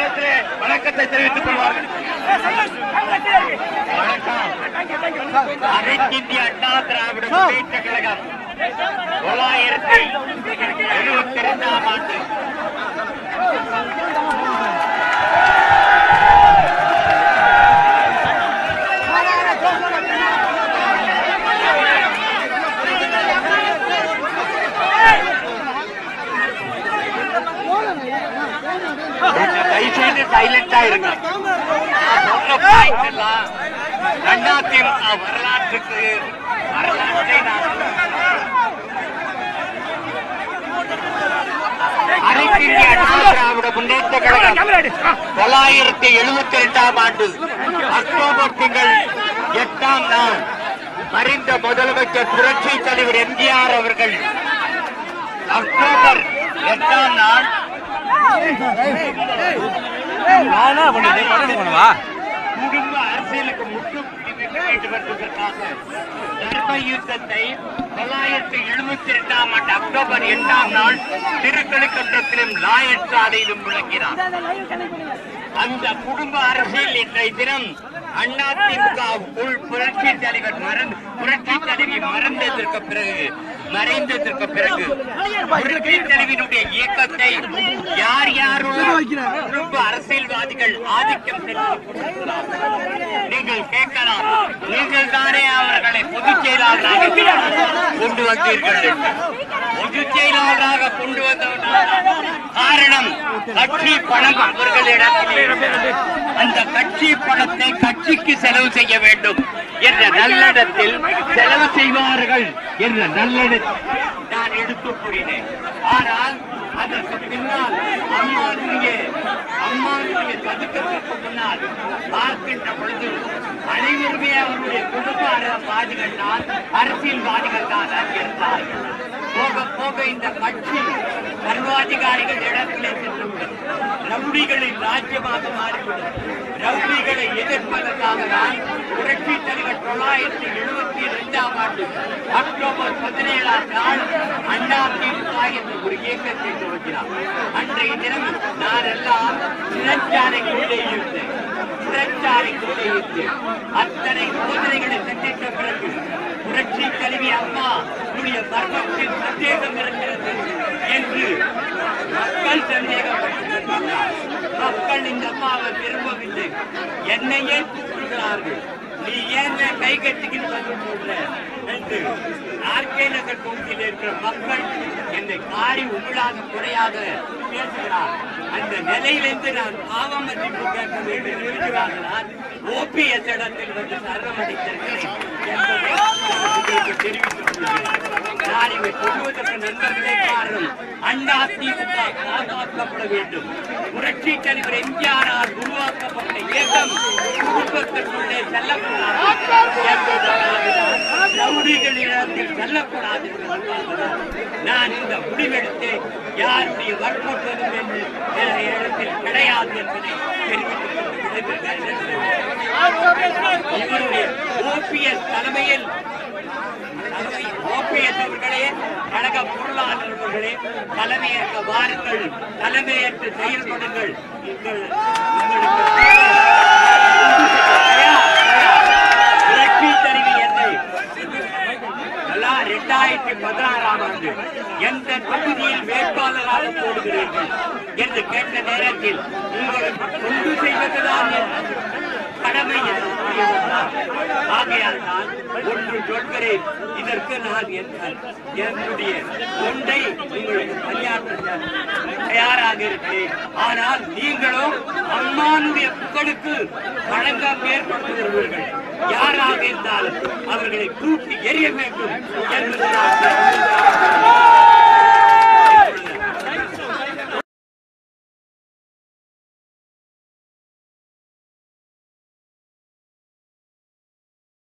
இடத்திலே வணக்கத்தை தெரிவித்துக் கொள்வார்கள் வணக்கம் அனைத்திந்திய அண்ணா திராவிட முன்னேற்ற கழகம் தொள்ளாயிரத்தி எழுபத்தி இரண்டாம் ஆண்டு கொஞ்சம் தயவு செய்து சைலண்டா இருங்க நான் சொல்ற பாயிண்ட் எல்லாம் அதிமுக வரலாற்றுக்கு வரலாற்றை நான் அனைத்து இந்திய அண்ணா திராவிட முன்னேற்ற கழகம் தொள்ளாயிரத்தி எழுபத்தி இரண்டாம் ஆண்டு அக்டோபர் திங்கள் எட்டாம் நாள் மறைந்த முதலமைச்சர் புரட்சி தலைவர் எம்ஜிஆர் அவர்கள் அக்டோபர் எட்டாம் நாள் நானா பண்ணுது படம் பண்ணுவா குடும்ப அரசியலுக்கு முற்றுப்புள்ளி வைக்க வேண்டும் என்பதற்காக தர்ம யுத்தத்தை தொள்ளாயிரத்தி எழுபத்தி இரண்டாம் ஆண்டு அக்டோபர் எட்டாம் நாள் திருக்கழுக்கற்றத்திலும் லாயட் சாலையிலும் விளக்கினார் அந்த குடும்ப அரசியல் இன்றைய தினம் அதிமுக உள் புரட்சி தலைவர் மறந்து புரட்சி தலைவி மறந்ததற்கு பிறகு மறைந்ததற்கு பிறகு புரட்சி தலைவியினுடைய இயக்கத்தை யார் யாரோட குடும்ப அரசியல்வாதிகள் ஆதிக்கம் செலுத்திக் கொண்டிருக்கிறார்கள் நீங்கள் கேட்கலாம் நீங்கள் தானே அவர்களை பொதுச் செயலாளராக கொண்டு வந்தீர்கள் என்று. பொதுச் செயலாளராக கொண்டு வந்தவர்கள் காரணம் கட்சி பணம் அவர்களிடத்தில் இருக்கிறது. அந்த கட்சி பணத்தை கட்சிக்கு செலவு செய்ய வேண்டும் என்ற நல்லெண்ணத்தில் செலவு செய்வார்கள் என்ற நல்லெண்ணத்தில் நான் எடுத்து கூறினேன் ஆனால் அதற்கு பின்னால் அம்மாவுடைய அம்மாவுடைய பதுக்கத்திற்கு பின்னால் பார்க்கின்ற பொழுது அனைவருமே அவருடைய குடும்ப அரசியல்வாதிகள் தான் அரசியல்வாதிகள் தான் இருந்தார்கள் போக போக இந்த கட்சி சர்வாதிகாரிகள் இடத்திலே சென்றுவிடும் ரவுடிகளின் ராஜ்யமாக மாறிவிடும் ரவுடிகளை எதிர்ப்பதற்காக தான் புரட்சி தலைவர் தொள்ளாயிரத்தி எழுபத்தி இரண்டாம் ஆண்டு அக்டோபர் பதினேழாம் நாள் அண்ணா திமுக என்ற ஒரு இயக்கத்தை துவக்கினார் அன்றைய தினம் நான் எல்லாம் சிறைச்சாலைக்குள்ளே இருந்தேன் சிறைச்சாலைக்குள்ளே இருந்தேன் அத்தனை சோதனைகளை சந்தித்த பிறகு புரட்சி கல்வி அம்மா உடைய மர்மத்தில் சந்தேகம் இருக்கிறது என்று மக்கள் சந்தேகப்பட்டிருக்கிறார் மக்கள் இந்த அம்மாவை விரும்பவில்லை என்னையே கூப்பிடுகிறார்கள் நீ ஏன் கை கட்டிக்கிட்டு வந்து சொல்ற என்று ஆர்கே நகர் தொகுதியில் இருக்கிற மக்கள் என்னை காரி உமிழாத குறையாக பேசுகிறார் அந்த நிலையிலிருந்து நான் பாவ மதிப்பு கேட்க வேண்டும் இருக்கிறார்களால் ஓபிஎஸ் இடத்தில் வந்து சரணமடைத்திருக்கிறேன் என்பதை உங்களுக்கு தெரிவித்துக் கொள்கிறேன். நான் இவை சொல்வதற்கு நண்பர்களே காரணம் அண்ணா திமுக காப்பாற்றப்பட வேண்டும் புரட்சி தலைவர் எம்ஜிஆரால் உருவாக்கப்பட்ட இயக்கம் குடும்பத்திற்குள்ளே செல்லக்கூடாது என்பதற்காகத்தான் ரவுடிகளிடத்தில் செல்லக்கூடாது என்பதற்காகத்தான் நான் இந்த முடிவெடுத்து யாருடைய வற்புறுத்தலும் என்று எனது இடத்தில் கிடையாது என்பதை தெரிவித்துக் கொண்டு விடைபெறுகிறேன். இவருடைய ஓபிஎஸ் தலைமையில் ஓபிஎஸ் அவர்களே கழக பொருளாளர் அவர்களே தலைமையேற்க வாருங்கள் தலைமையேற்று செயல்படுங்கள் உங்கள் உங்களுக்கு புரட்சி தலைவி என்னை எல்லாம் இரண்டாயிரத்தி பதினாறாம் ஆண்டு எந்த தொகுதியில் வேட்பாளராக போடுகிறீர்கள் என்று கேட்ட நேரத்தில் உங்களுக்கு தொண்டு செய்வதுதான் என் கடமை என்று கூறியவர்தான். ஆகையால் நான் ஒன்று சொல்கிறேன் இதற்கு நான் என் என்னுடைய தொண்டை உங்களுக்கு பணியாற்ற தயாராக இருக்கிறேன் ஆனால் நீங்களும் அம்மானுடைய புகழுக்கு களங்கம் ஏற்படுத்துகிறவர்கள் யாராக இருந்தாலும் அவர்களை தூக்கி எறிய வேண்டும் என்பது நான்